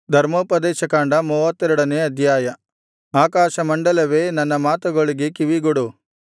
ಧರ್ಮೋಪದೇಶಕಾಂಡ ಮೂವತ್ತೆರಡನೇ ಅಧ್ಯಾಯ ಆಕಾಶಮಂಡಲವೇ ನನ್ನ ಮಾತುಗಳಿಗೆ ಕಿವಿಗೊಡು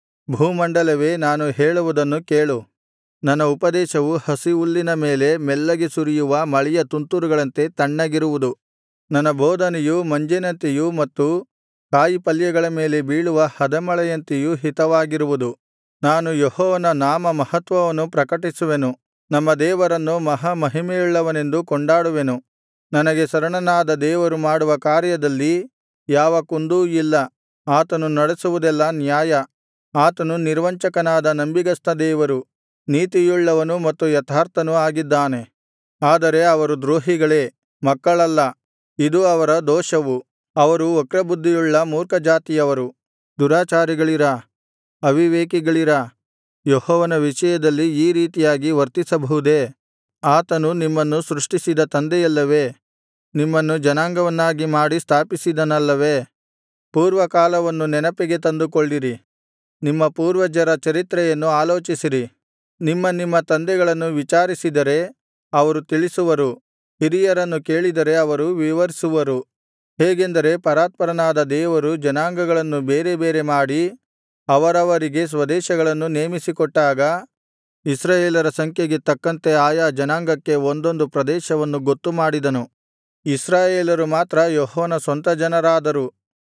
ಭೂಮಂಡಲವೇ ನಾನು ಹೇಳುವುದನ್ನು ಕೇಳು ನನ್ನ ಉಪದೇಶವು ಹಸಿ ಹುಲ್ಲಿನ ಮೇಲೆ ಮೆಲ್ಲಗೆ ಸುರಿಯುವ ಮಳೆಯ ತುಂತುರುಗಳಂತೆ ತಣ್ಣಗಿರುವುದು ನನ್ನ ಬೋಧನೆಯು ಮಂಜಿನಂತೆಯೂ ಮತ್ತು ಕಾಯಿಪಲ್ಯಗಳ ಮೇಲೆ ಬೀಳುವ ಹದಮಳೆಯಂತೆಯೂ ಹಿತವಾಗಿರುವುದು ನಾನು ಯೆಹೋವನ ನಾಮ ಮಹತ್ವವನ್ನು ಪ್ರಕಟಿಸುವೆನು ನಮ್ಮ ದೇವರನ್ನು ಮಹಾಮಹಿಮೆಯುಳ್ಳವನೆಂದು ಕೊಂಡಾಡುವೆನು ನನಗೆ ಶರಣನಾದ ದೇವರು ಮಾಡುವ ಕಾರ್ಯದಲ್ಲಿ ಯಾವ ಕುಂದೂ ಇಲ್ಲ ಆತನು ನಡೆಸುವುದೆಲ್ಲಾ ನ್ಯಾಯ ಆತನು ನಿರ್ವಂಚಕನಾದ ನಂಬಿಗಸ್ತ ದೇವರು ನೀತಿಯುಳ್ಳವನು ಮತ್ತು ಯಥಾರ್ಥನೂ ಆಗಿದ್ದಾನೆ ಆದರೆ ಅವರು ದ್ರೋಹಿಗಳೇ ಮಕ್ಕಳಲ್ಲ ಇದು ಅವರ ದೋಷವು ಅವರು ವಕ್ರಬುದ್ಧಿಯುಳ್ಳ ಮೂರ್ಖಜಾತಿಯವರು ದುರಾಚಾರಿಗಳಿರಾ ಅವಿವೇಕಿಗಳಿರಾ ಯೆಹೋವನ ವಿಷಯದಲ್ಲಿ ಈ ರೀತಿಯಾಗಿ ವರ್ತಿಸಬಹುದೇ ಆತನು ನಿಮ್ಮನ್ನು ಸೃಷ್ಟಿಸಿದ ತಂದೆಯಲ್ಲವೇ ನಿಮ್ಮನ್ನು ಜನಾಂಗವನ್ನಾಗಿ ಮಾಡಿ ಸ್ಥಾಪಿಸಿದನಲ್ಲವೇ ಪೂರ್ವಕಾಲವನ್ನು ನೆನಪಿಗೆ ತಂದುಕೊಳ್ಳಿರಿ ನಿಮ್ಮ ಪೂರ್ವಜರ ಚರಿತ್ರೆಯನ್ನು ಆಲೋಚಿಸಿರಿ ನಿಮ್ಮ ನಿಮ್ಮ ತಂದೆಗಳನ್ನು ವಿಚಾರಿಸಿದರೆ ಅವರು ತಿಳಿಸುವರು ಹಿರಿಯರನ್ನು ಕೇಳಿದರೆ ಅವರು ವಿವರಿಸುವರು ಹೇಗೆಂದರೆ ಪರಾತ್ಪರನಾದ ದೇವರು ಜನಾಂಗಗಳನ್ನು ಬೇರೆ ಬೇರೆ ಮಾಡಿ ಅವರವರಿಗೆ ಸ್ವದೇಶಗಳನ್ನು ನೇಮಿಸಿಕೊಟ್ಟಾಗ ಇಸ್ರಾಯೇಲರ ಸಂಖ್ಯೆಗೆ ತಕ್ಕಂತೆ ಆಯಾ ಜನಾಂಗಕ್ಕೆ ಒಂದೊಂದು ಪ್ರದೇಶವನ್ನು ಗೊತ್ತುಮಾಡಿದನು ಇಸ್ರಾಯೇಲರು ಮಾತ್ರ ಯೆಹೋವನ ಸ್ವಂತ ಜನರಾದರು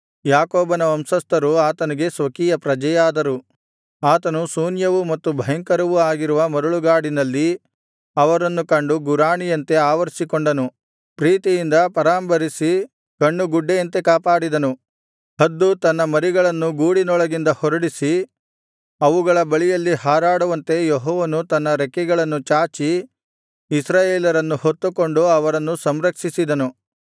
ಯಾಕೋಬನ ವಂಶಸ್ಥರು ಆತನಿಗೆ ಸ್ವಕೀಯ ಪ್ರಜೆಯಾದರು ಆತನು ಶೂನ್ಯವೂ ಮತ್ತು ಭಯಂಕರವೂ ಆಗಿರುವ ಮರಳುಗಾಡಿನಲ್ಲಿ ಅವರನ್ನು ಕಂಡು ಗುರಾಣಿಯಂತೆ ಆವರಿಸಿಕೊಂಡನು ಪ್ರೀತಿಯಿಂದ ಪರಾಂಬರಿಸಿ ಕಣ್ಣುಗುಡ್ಡೆಯಂತೆ ಕಾಪಾಡಿದನು ಹದ್ದು ತನ್ನ ಮರಿಗಳನ್ನು ಗೂಡಿನೊಳಗಿಂದ ಹೊರಡಿಸಿ ಅವುಗಳ ಬಳಿಯಲ್ಲಿ ಹಾರಾಡುವಂತೆ ಯೆಹೋವನು ತನ್ನ ರೆಕ್ಕೆಗಳನ್ನು ಚಾಚಿ ಇಸ್ರಾಯೇಲರನ್ನು ಹೊತ್ತುಕೊಂಡು ಅವರನ್ನು ಸಂರಕ್ಷಿಸಿದನು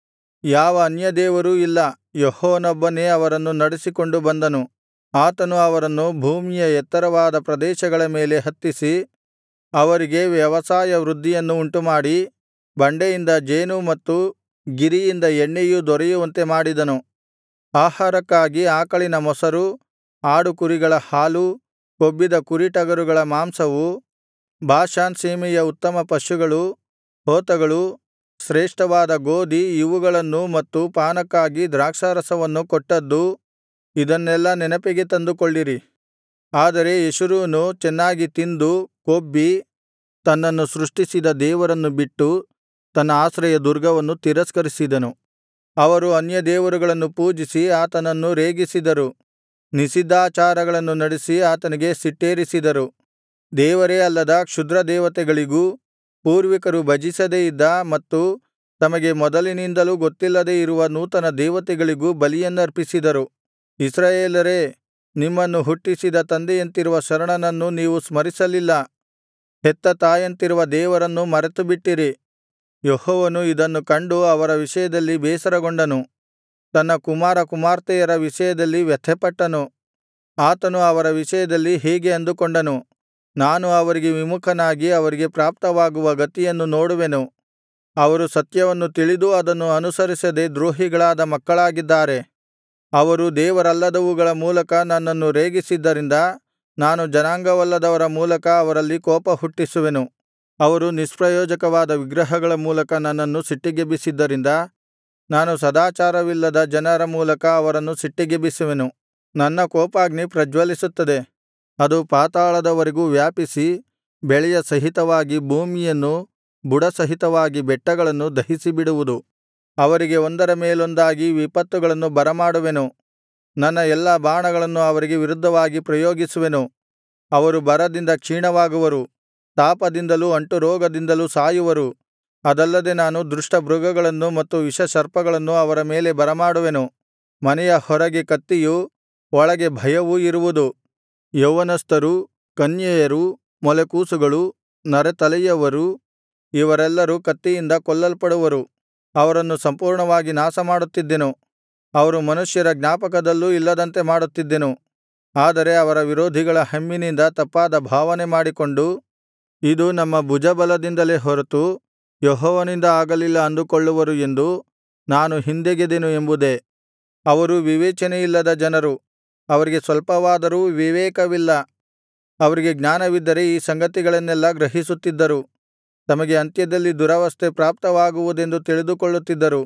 ಯಾವ ಅನ್ಯದೇವರೂ ಇಲ್ಲ ಯೆಹೋವನೊಬ್ಬನೇ ಅವರನ್ನು ನಡೆಸಿಕೊಂಡು ಬಂದನು ಆತನು ಅವರನ್ನು ಭೂಮಿಯ ಎತ್ತರವಾದ ಪ್ರದೇಶಗಳ ಮೇಲೆ ಹತ್ತಿಸಿ ಅವರಿಗೆ ವ್ಯವಸಾಯ ವೃದ್ಧಿಯನ್ನು ಉಂಟುಮಾಡಿ ಬಂಡೆಯಿಂದ ಜೇನು ಮತ್ತು ಗಿರಿಯಿಂದ ಎಣ್ಣೆಯೂ ದೊರೆಯುವಂತೆ ಮಾಡಿದನು ಆಹಾರಕ್ಕಾಗಿ ಆಕಳಿನ ಮೊಸರು ಆಡುಕುರಿಗಳ ಹಾಲು ಕೊಬ್ಬಿದ ಕುರಿಟಗರುಗಳ ಮಾಂಸವು ಬಾಷಾನ್ ಸೀಮೆಯ ಉತ್ತಮ ಪಶುಗಳು ಹೋತಗಳು ಶ್ರೇಷ್ಠವಾದ ಗೋದಿ ಇವುಗಳನ್ನೂ ಮತ್ತು ಪಾನಕ್ಕಾಗಿ ದ್ರಾಕ್ಷಾರಸವನ್ನು ಕೊಟ್ಟದ್ದು ಇದನ್ನೆಲ್ಲಾ ನೆನಪಿಗೆ ತಂದುಕೊಳ್ಳಿರಿ ಆದರೆ ಯೆಶುರೂನು ಚೆನ್ನಾಗಿ ತಿಂದು ಕೊಬ್ಬಿ ತನ್ನನ್ನು ಸೃಷ್ಟಿಸಿದ ದೇವರನ್ನು ಬಿಟ್ಟು ತನ್ನ ಆಶ್ರಯ ದುರ್ಗವನ್ನು ತಿರಸ್ಕರಿಸಿದನು ಅವರು ಅನ್ಯದೇವರುಗಳನ್ನು ಪೂಜಿಸಿ ಆತನನ್ನು ರೇಗಿಸಿದರು ನಿಷಿದ್ಧಾಚಾರಗಳನ್ನು ನಡೆಸಿ ಆತನಿಗೆ ಸಿಟ್ಟೇರಿಸಿದರು ದೇವರೇ ಅಲ್ಲದ ಕ್ಷುದ್ರದೇವತೆಗಳಿಗೂ ಪೂರ್ವಿಕರು ಭಜಿಸದೇ ಇದ್ದ ಮತ್ತು ತಮಗೆ ಮೊದಲಿನಿಂದಲೂ ಗೊತ್ತಿಲ್ಲದೆ ಇರುವ ನೂತನ ದೇವತೆಗಳಿಗೂ ಬಲಿಯನ್ನರ್ಪಿಸಿದರು ಇಸ್ರಾಯೇಲರೇ ನಿಮ್ಮನ್ನು ಹುಟ್ಟಿಸಿದ ತಂದೆಯಂತಿರುವ ಶರಣನನ್ನು ನೀವು ಸ್ಮರಿಸಲಿಲ್ಲ ಹೆತ್ತ ತಾಯಂತಿರುವ ದೇವರನ್ನು ಮರೆತುಬಿಟ್ಟಿರಿ ಯೆಹೋವನು ಇದನ್ನು ಕಂಡು ಅವರ ವಿಷಯದಲ್ಲಿ ಬೇಸರಗೊಂಡನು ತನ್ನ ಕುಮಾರ ಕುಮಾರ್ತೆಯರ ವಿಷಯದಲ್ಲಿ ವ್ಯಥೆಪಟ್ಟನು ಆತನು ಅವರ ವಿಷಯದಲ್ಲಿ ಹೀಗೆ ಅಂದುಕೊಂಡನು ನಾನು ಅವರಿಗೆ ವಿಮುಖನಾಗಿ ಅವರಿಗೆ ಪ್ರಾಪ್ತವಾಗುವ ಗತಿಯನ್ನು ನೋಡುವೆನು ಅವರು ಸತ್ಯವನ್ನು ತಿಳಿದೂ ಅದನ್ನು ಅನುಸರಿಸದೆ ದ್ರೋಹಿಗಳಾದ ಮಕ್ಕಳಾಗಿದ್ದಾರೆ ಅವರು ದೇವರಲ್ಲದವುಗಳ ಮೂಲಕ ನನ್ನನ್ನು ರೇಗಿಸಿದ್ದರಿಂದ ನಾನು ಜನಾಂಗವಲ್ಲದವರ ಮೂಲಕ ಅವರಲ್ಲಿ ಕೋಪ ಹುಟ್ಟಿಸುವೆನು ಅವರು ನಿಷ್ಪ್ರಯೋಜಕವಾದ ವಿಗ್ರಹಗಳ ಮೂಲಕ ನನ್ನನ್ನು ಸಿಟ್ಟಿಗೆಬ್ಬಿಸಿದ್ದರಿಂದ ನಾನು ಸದಾಚಾರವಿಲ್ಲದ ಜನರ ಮೂಲಕ ಅವರನ್ನು ಸಿಟ್ಟಿಗೆಬ್ಬಿಸುವೆನು ನನ್ನ ಕೋಪಾಗ್ನಿ ಪ್ರಜ್ವಲಿಸುತ್ತದೆ ಅದು ಪಾತಾಳದವರೆಗೂ ವ್ಯಾಪಿಸಿ ಬೆಳೆಯ ಸಹಿತವಾಗಿ ಭೂಮಿಯನ್ನು ಬುಡಸಹಿತವಾಗಿ ಬೆಟ್ಟಗಳನ್ನು ದಹಿಸಿಬಿಡುವುದು ಅವರಿಗೆ ಒಂದರ ಮೇಲೊಂದಾಗಿ ವಿಪತ್ತುಗಳನ್ನು ಬರಮಾಡುವೆನು ನನ್ನ ಎಲ್ಲಾ ಬಾಣಗಳನ್ನು ಅವರಿಗೆ ವಿರುದ್ಧವಾಗಿ ಪ್ರಯೋಗಿಸುವೆನು ಅವರು ಬರದಿಂದ ಕ್ಷೀಣವಾಗುವರು ತಾಪದಿಂದಲೂ ಅಂಟುರೋಗದಿಂದಲೂ ಸಾಯುವರು ಅದಲ್ಲದೆ ನಾನು ದುಷ್ಟಮೃಗಗಳನ್ನು ಮತ್ತು ವಿಷಸರ್ಪಗಳನ್ನು ಅವರ ಮೇಲೆ ಬರಮಾಡುವೆನು ಮನೆಯ ಹೊರಗೆ ಕತ್ತಿಯೂ ಒಳಗೆ ಭಯವೂ ಇರುವುದು ಯೌವನಸ್ಥರು ಕನ್ಯೆಯರು ಮೊಲೆಕೂಸುಗಳು ನರೆತಲೆಯವರು ಇವರೆಲ್ಲರೂ ಕತ್ತಿಯಿಂದ ಕೊಲ್ಲಲ್ಪಡುವರು ಅವರನ್ನು ಸಂಪೂರ್ಣವಾಗಿ ನಾಶಮಾಡುತ್ತಿದ್ದೆನು ಅವರು ಮನುಷ್ಯರ ಜ್ಞಾಪಕದಲ್ಲೂ ಇಲ್ಲದಂತೆ ಮಾಡುತ್ತಿದ್ದೆನು ಆದರೆ ಅವರ ವಿರೋಧಿಗಳ ಹಮ್ಮಿನಿಂದ ತಪ್ಪಾದ ಭಾವನೆ ಮಾಡಿಕೊಂಡು ಇದು ನಮ್ಮ ಭುಜಬಲದಿಂದಲೇ ಹೊರತು ಯೆಹೋವನಿಂದ ಆಗಲಿಲ್ಲ ಅಂದುಕೊಳ್ಳುವರು ಎಂದು ನಾನು ಹಿಂದೆಗೆದೆನು ಎಂಬುದೇ ಅವರು ವಿವೇಚನೆಯಿಲ್ಲದ ಜನರು ಅವರಿಗೆ ಸ್ವಲ್ಪವಾದರೂ ವಿವೇಕವಿಲ್ಲ ಅವರಿಗೆ ಜ್ಞಾನವಿದ್ದರೆ ಈ ಸಂಗತಿಗಳನ್ನೆಲ್ಲಾ ಗ್ರಹಿಸುತ್ತಿದ್ದರು ತಮಗೆ ಅಂತ್ಯದಲ್ಲಿ ದುರವಸ್ಥೆ ಪ್ರಾಪ್ತವಾಗುವುದೆಂದು ತಿಳಿದುಕೊಳ್ಳುತ್ತಿದ್ದರು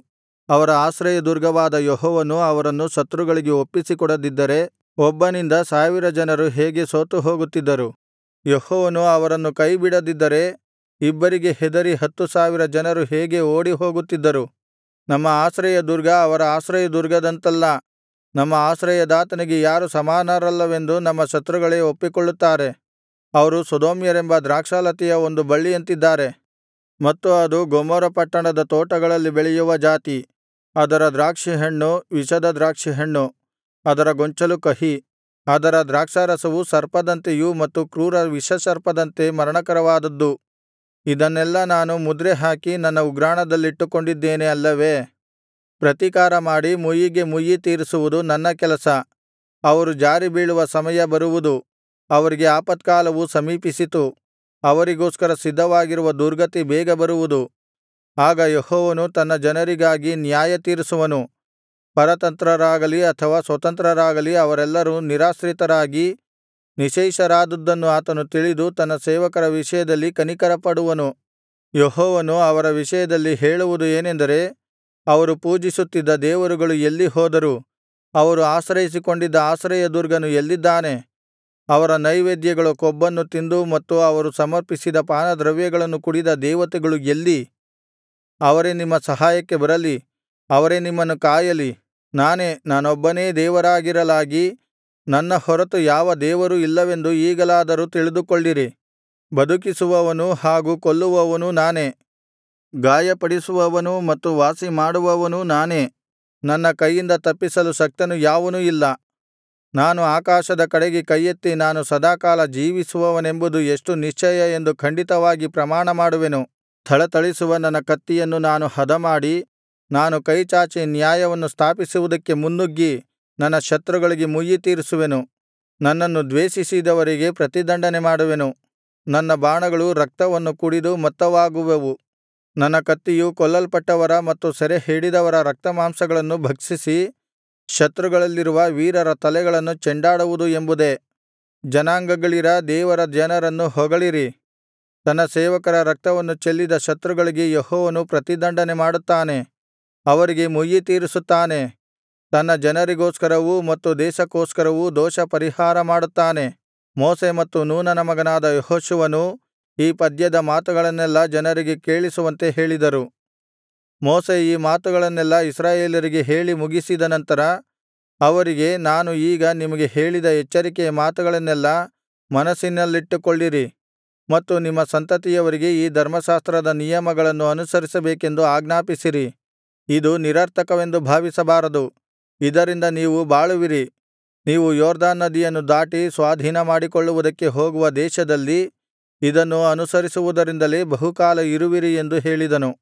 ಅವರ ಆಶ್ರಯದುರ್ಗವಾದ ಯೆಹೋವನು ಅವರನ್ನು ಶತ್ರುಗಳಿಗೆ ಒಪ್ಪಿಸಿಕೊಡದಿದ್ದರೆ ಒಬ್ಬನಿಂದ ಸಾವಿರ ಜನರು ಹೇಗೆ ಸೋತುಹೋಗುತ್ತಿದ್ದರು ಯೆಹೋವನು ಅವರನ್ನು ಕೈಬಿಡದಿದ್ದರೆ ಇಬ್ಬರಿಗೆ ಹೆದರಿ ಹತ್ತು ಸಾವಿರ ಜನರು ಹೇಗೆ ಓಡಿಹೋಗುತ್ತಿದ್ದರು ನಮ್ಮ ಆಶ್ರಯದುರ್ಗ ಅವರ ಆಶ್ರಯದುರ್ಗದಂತಲ್ಲ ನಮ್ಮ ಆಶ್ರಯದಾತನಿಗೆ ಯಾರು ಸಮಾನರಲ್ಲವೆಂದು ನಮ್ಮ ಶತ್ರುಗಳೇ ಒಪ್ಪಿಕೊಳ್ಳುತ್ತಾರೆ ಅವರು ಸೊದೋಮ್ಯರೆಂಬ ದ್ರಾಕ್ಷಾಲತೆಯ ಒಂದು ಬಳ್ಳಿಯಂತಿದ್ದಾರೆ ಮತ್ತು ಅದು ಗೊಮೋರ ಪಟ್ಟಣದ ತೋಟಗಳಲ್ಲಿ ಬೆಳೆಯುವ ಜಾತಿ ಅದರ ದ್ರಾಕ್ಷಿಹಣ್ಣು ವಿಷದ ದ್ರಾಕ್ಷಿಹಣ್ಣು ಅದರ ಗೊಂಚಲು ಕಹಿ ಅದರ ದ್ರಾಕ್ಷಾರಸವು ಸರ್ಪದಂತೆಯೂ ಮತ್ತು ಕ್ರೂರ ವಿಷಸರ್ಪದಂತೆ ಮರಣಕರವಾದದ್ದು ಇದನ್ನೆಲ್ಲಾ ನಾನು ಮುದ್ರೆ ಹಾಕಿ ನನ್ನ ಉಗ್ರಾಣದಲ್ಲಿಟ್ಟುಕೊಂಡಿದ್ದೇನೆ ಅಲ್ಲವೇ ಪ್ರತಿಕಾರ ಮಾಡಿ ಮುಯ್ಯಿಗೆ ಮುಯ್ಯಿ ತೀರಿಸುವುದು ನನ್ನ ಕೆಲಸ ಅವರು ಜಾರಿಬೀಳುವ ಸಮಯ ಬರುವುದು ಅವರಿಗೆ ಆಪತ್ಕಾಲವು ಸಮೀಪಿಸಿತು ಅವರಿಗೋಸ್ಕರ ಸಿದ್ಧವಾಗಿರುವ ದುರ್ಗತಿ ಬೇಗ ಬರುವುದು ಆಗ ಯೆಹೋವನು ತನ್ನ ಜನರಿಗಾಗಿ ನ್ಯಾಯತೀರಿಸುವನು ಪರತಂತ್ರರಾಗಲಿ ಅಥವಾ ಸ್ವತಂತ್ರರಾಗಲಿ ಅವರೆಲ್ಲರೂ ನಿರಾಶ್ರಿತರಾಗಿ ನಿಶ್ಶೇಷರಾದುದನ್ನು ಆತನು ತಿಳಿದು ತನ್ನ ಸೇವಕರ ವಿಷಯದಲ್ಲಿ ಕನಿಕರಪಡುವನು ಯೆಹೋವನು ಅವರ ವಿಷಯದಲ್ಲಿ ಹೇಳುವುದು ಏನೆಂದರೆ ಅವರು ಪೂಜಿಸುತ್ತಿದ್ದ ದೇವರುಗಳು ಎಲ್ಲಿ ಹೋದರು ಅವರು ಆಶ್ರಯಿಸಿಕೊಂಡಿದ್ದ ಆಶ್ರಯದುರ್ಗನು ಎಲ್ಲಿದ್ದಾನೆ ಅವರ ನೈವೇದ್ಯಗಳ ಕೊಬ್ಬನ್ನು ತಿಂದು ಮತ್ತು ಅವರು ಸಮರ್ಪಿಸಿದ ಪಾನದ್ರವ್ಯಗಳನ್ನು ಕುಡಿದ ದೇವತೆಗಳು ಎಲ್ಲಿ ಅವರೇ ನಿಮ್ಮ ಸಹಾಯಕ್ಕೆ ಬರಲಿ ಅವರೇ ನಿಮ್ಮನ್ನು ಕಾಯಲಿ ನಾನೇ ನಾನೊಬ್ಬನೇ ದೇವರಾಗಿರಲಾಗಿ ನನ್ನ ಹೊರತು ಯಾವ ದೇವರೂ ಇಲ್ಲವೆಂದು ಈಗಲಾದರೂ ತಿಳಿದುಕೊಳ್ಳಿರಿ ಬದುಕಿಸುವವನೂ ಹಾಗೂ ಕೊಲ್ಲುವವನೂ ನಾನೇ ಗಾಯಪಡಿಸುವವನೂ ಮತ್ತು ವಾಸಿಮಾಡುವವನೂ ನಾನೇ ನನ್ನ ಕೈಯಿಂದ ತಪ್ಪಿಸಲು ಶಕ್ತನು ಯಾವನೂ ಇಲ್ಲ ನಾನು ಆಕಾಶದ ಕಡೆಗೆ ಕೈಯೆತ್ತಿ ನಾನು ಸದಾಕಾಲ ಜೀವಿಸುವವನೆಂಬುದು ಎಷ್ಟು ನಿಶ್ಚಯ ಎಂದು ಖಂಡಿತವಾಗಿ ಪ್ರಮಾಣಮಾಡುವೆನು ಥಳಥಳಿಸುವ ನನ್ನ ಕತ್ತಿಯನ್ನು ನಾನು ಹದಮಾಡಿ ನಾನು ಕೈಚಾಚಿ ನ್ಯಾಯವನ್ನು ಸ್ಥಾಪಿಸುವುದಕ್ಕೆ ಮುನ್ನುಗ್ಗಿ ನನ್ನ ಶತ್ರುಗಳಿಗೆ ಮುಯ್ಯಿ ತೀರಿಸುವೆನು ನನ್ನನ್ನು ದ್ವೇಷಿಸಿದವರಿಗೆ ಪ್ರತಿದಂಡನೆ ಮಾಡುವೆನು ನನ್ನ ಬಾಣಗಳು ರಕ್ತವನ್ನು ಕುಡಿದು ಮತ್ತವಾಗುವವು ನನ್ನ ಕತ್ತಿಯು ಕೊಲ್ಲಲ್ಪಟ್ಟವರ ಮತ್ತು ಸೆರೆಹಿಡಿದವರ ರಕ್ತಮಾಂಸಗಳನ್ನು ಭಕ್ಷಿಸಿ ಶತ್ರುಗಳಲ್ಲಿರುವ ವೀರರ ತಲೆಗಳನ್ನು ಚೆಂಡಾಡುವುದು ಎಂಬುದೇ ಜನಾಂಗಗಳಿರ ದೇವರ ಜನರನ್ನು ಹೊಗಳಿರಿ ತನ್ನ ಸೇವಕರ ರಕ್ತವನ್ನು ಚೆಲ್ಲಿದ ಶತ್ರುಗಳಿಗೆ ಯೆಹೋವನು ಪ್ರತಿದಂಡನೆ ಮಾಡುತ್ತಾನೆ ಅವರಿಗೆ ಮುಯ್ಯಿ ತೀರಿಸುತ್ತಾನೆ ತನ್ನ ಜನರಿಗೋಸ್ಕರವೂ ಮತ್ತು ದೇಶಕ್ಕೋಸ್ಕರವೂ ದೋಷಪರಿಹಾರ ಮಾಡುತ್ತಾನೆ ಮೋಶೆ ಮತ್ತು ನೂನನ ಮಗನಾದ ಯೆಹೋಶುವನು ಈ ಪದ್ಯದ ಮಾತುಗಳನ್ನೆಲ್ಲಾ ಜನರಿಗೆ ಕೇಳಿಸುವಂತೆ ಹೇಳಿದರು ಮೋಶೆ ಈ ಮಾತುಗಳನ್ನೆಲ್ಲಾ ಇಸ್ರಾಯೇಲರಿಗೆ ಹೇಳಿ ಮುಗಿಸಿದ ನಂತರ ಅವರಿಗೆ ನಾನು ಈಗ ನಿಮಗೆ ಹೇಳಿದ ಎಚ್ಚರಿಕೆಯ ಮಾತುಗಳನ್ನೆಲ್ಲಾ ಮನಸ್ಸಿನಲ್ಲಿಟ್ಟುಕೊಳ್ಳಿರಿ ಮತ್ತು ನಿಮ್ಮ ಸಂತತಿಯವರಿಗೆ ಈ ಧರ್ಮಶಾಸ್ತ್ರದ ನಿಯಮಗಳನ್ನು ಅನುಸರಿಸಬೇಕೆಂದು ಆಜ್ಞಾಪಿಸಿರಿ ಇದು ನಿರರ್ಥಕವೆಂದು ಭಾವಿಸಬಾರದು ಇದರಿಂದ ನೀವು ಬಾಳುವಿರಿ ನೀವು ಯೊರ್ದನ್ ನದಿಯನ್ನು ದಾಟಿ ಸ್ವಾಧೀನಮಾಡಿಕೊಳ್ಳುವುದಕ್ಕೆ ಹೋಗುವ ದೇಶದಲ್ಲಿ ಇದನ್ನು ಅನುಸರಿಸುವುದರಿಂದಲೇ ಬಹುಕಾಲ ಇರುವಿರಿ ಎಂದು ಹೇಳಿದನು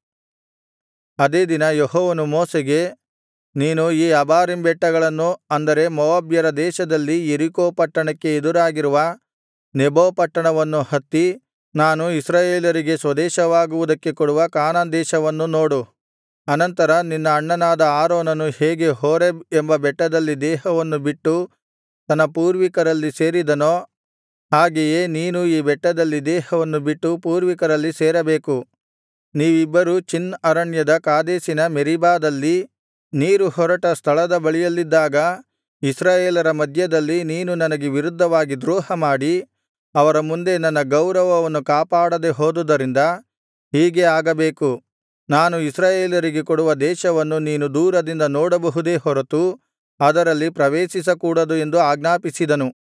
ಅದೇ ದಿನ ಯೆಹೋವನು ಮೋಶೆಗೆ ನೀನು ಈ ಅಬಾರೀಮ್ ಬೆಟ್ಟಗಳನ್ನು ಅಂದರೆ ಮೋವಾಬ್ಯರ ದೇಶದಲ್ಲಿ ಯೆರಿಕೋ ಪಟ್ಟಣಕ್ಕೆ ಎದುರಾಗಿರುವ ನೆಬೋ ಪಟ್ಟಣವನ್ನು ಹತ್ತಿ ನಾನು ಇಸ್ರಾಯೇಲರಿಗೆ ಸ್ವದೇಶವಾಗುವುದಕ್ಕೆ ಕೊಡುವ ಕಾನಾನ್ ದೇಶವನ್ನು ನೋಡು ಅನಂತರ ನಿನ್ನ ಅಣ್ಣನಾದ ಆರೋನನು ಹೇಗೆ ಹೋರೇಬ್ ಎಂಬ ಬೆಟ್ಟದಲ್ಲಿ ದೇಹವನ್ನು ಬಿಟ್ಟು ತನ್ನ ಪೂರ್ವಿಕರಲ್ಲಿ ಸೇರಿದನೋ ಹಾಗೆಯೇ ನೀನು ಈ ಬೆಟ್ಟದಲ್ಲಿ ದೇಹವನ್ನು ಬಿಟ್ಟು ಪೂರ್ವಿಕರಲ್ಲಿ ಸೇರಬೇಕು ನೀವಿಬ್ಬರೂ ಚಿನ್ ಅರಣ್ಯದ ಕಾದೇಶಿನ ಮೆರೀಬಾದಲ್ಲಿ ನೀರು ಹೊರಟ ಸ್ಥಳದ ಬಳಿಯಲ್ಲಿದ್ದಾಗ ಇಸ್ರಾಯೇಲರ ಮಧ್ಯದಲ್ಲಿ ನೀನು ನನಗೆ ವಿರುದ್ಧವಾಗಿ ದ್ರೋಹಮಾಡಿ ಅವರ ಮುಂದೆ ನನ್ನ ಗೌರವವನ್ನು ಕಾಪಾಡದೆ ಹೋದುದರಿಂದ ಹೀಗೆ ಆಗಬೇಕು ನಾನು ಇಸ್ರಾಯೇಲರಿಗೆ ಕೊಡುವ ದೇಶವನ್ನು ನೀನು ದೂರದಿಂದ ನೋಡಬಹುದೇ ಹೊರತು ಅದರಲ್ಲಿ ಪ್ರವೇಶಿಸಕೂಡದು ಎಂದು ಆಜ್ಞಾಪಿಸಿದನು